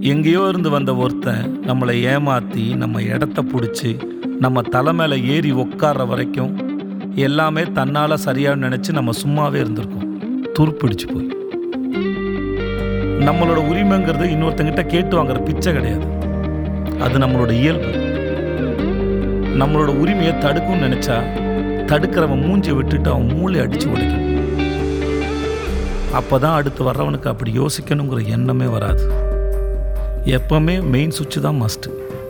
எங்கேயோ இருந்து வந்த ஒருத்தன் நம்மளை ஏமாற்றி நம்ம இடத்த பிடிச்சி நம்ம தலை மேலே ஏறி உட்கார்ற வரைக்கும் எல்லாமே தன்னால் சரியாக நினச்சி நம்ம சும்மாவே இருந்திருக்கோம் துருப்பிடிச்சு போய் நம்மளோட உரிமைங்கிறது இன்னொருத்தங்கிட்ட கேட்டு வாங்குற பிச்சை கிடையாது அது நம்மளோட இயல்பு நம்மளோட உரிமையை தடுக்கும்னு நினச்சா தடுக்கிறவன் மூஞ்சி விட்டுட்டு அவன் மூளை அடித்து உடைக்கணும் அப்போ தான் அடுத்து வர்றவனுக்கு அப்படி யோசிக்கணுங்கிற எண்ணமே வராது எப்பவுமே மெயின் சுவிட்ச் தான் மஸ்ட்டு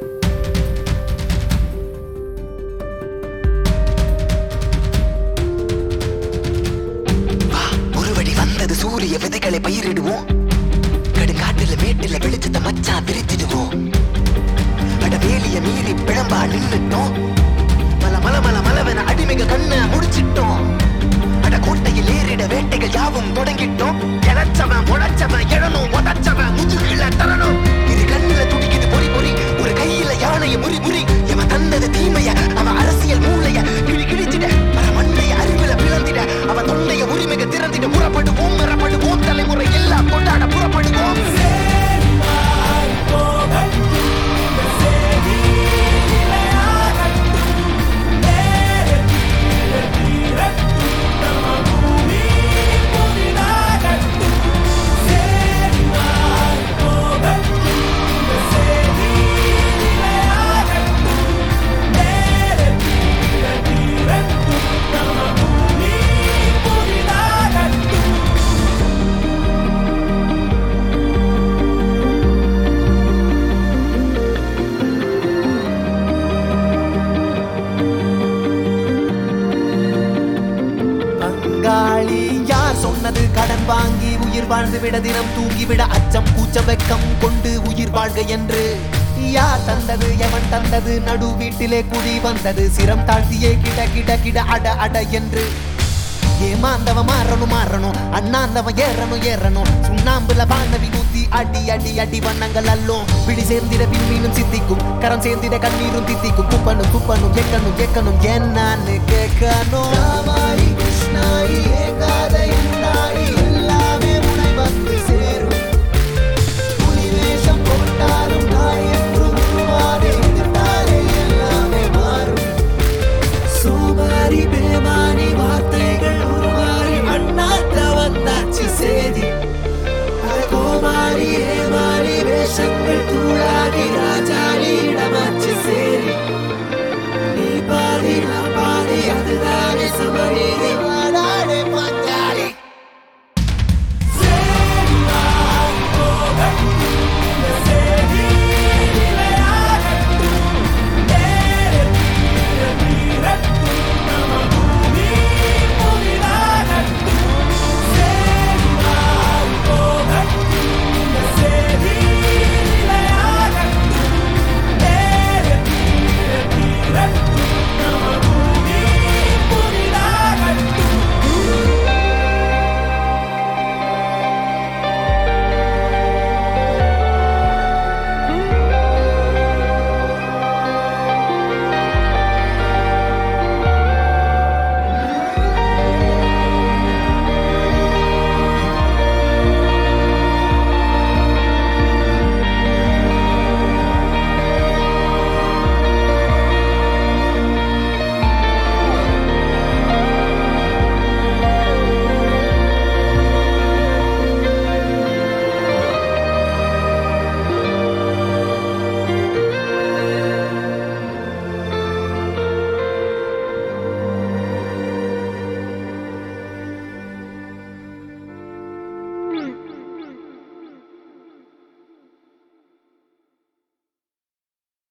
வா ஒருவடி வந்தது சூரிய விதைகளை பயிரிடுவோம் கடுங்காட்டுல மேட்டுல வெளிச்சத்தை மச்சான் விரிச்சிடுவோம் அட வேலிய மீறி பிழம்பா நின்னுட்டோம் மல மல மல மலவென அடிமைக கண்ண முடிச்சிட்டோம் அட கோட்டையில் ஏறிட வேட்டைகள் யாவும் தொடங்கிட்டோம் இழைச்சவன் முளைச்சவன் எழணும் உதச்சவன் முதுகில தரணும் இரு கண்ணுல துடிக்குது பொறி பொறி ஒரு கையில யானைய முறி முறி இவன் தந்தது தீமைய அவன் அரசியல் மூளைய கிளி கிழிச்சிட மர மண்டைய அறிவுல பிளந்திட அவன் தொண்டைய உரிமைக திறந்திட புறப்படுவோம் மரப்படுவோம் தலைமுறை எல்லாம் கொண்டாட புறப்படுவோம் பங்காளி யார் சொன்னது கடன் வாங்கி உயிர் வாழ்ந்து விட தினம் தூங்கிவிட அச்சம் கூச்சம் வெக்கம் கொண்டு உயிர் வாழ்க என்று யார் தந்தது எவன் தந்தது நடு வீட்டிலே குடி வந்தது சிரம் தாழ்த்தியே கிட கிட கிட அட அட என்று ஏமாந்தவன் மாறணும் மாறணும் அண்ணாந்தவன் ஏறணும் ஏறணும் சுண்ணாம்புல வானவி ஊத்தி அடி அடி அடி வண்ணங்கள் அல்லும் பிடி சேர்ந்திட விண்மீனும் சித்திக்கும் கரம் சேர்ந்திட கண்ணீரும் தித்திக்கும் குப்பனும் குப்பனும் எக்கணும் எக்கணும் என்னன்னு கேட்கணும் ராமாயி கிருஷ்ணாயி ஏகாத இந்தாயி எல்லாமே முனை வந்து சேரும் புலி வேஷம் போட்டாலும் நாய் என்றும் உருவாதே எதிர்த்தாலே எல்லாமே மாறும் சோமாரி பேமானி வார்த்தைகள் உருமாறி அண்ணாத்த வந்தாச்சு சேதி அட கோமாரி ஏமாறி வேஷங்கள் தூ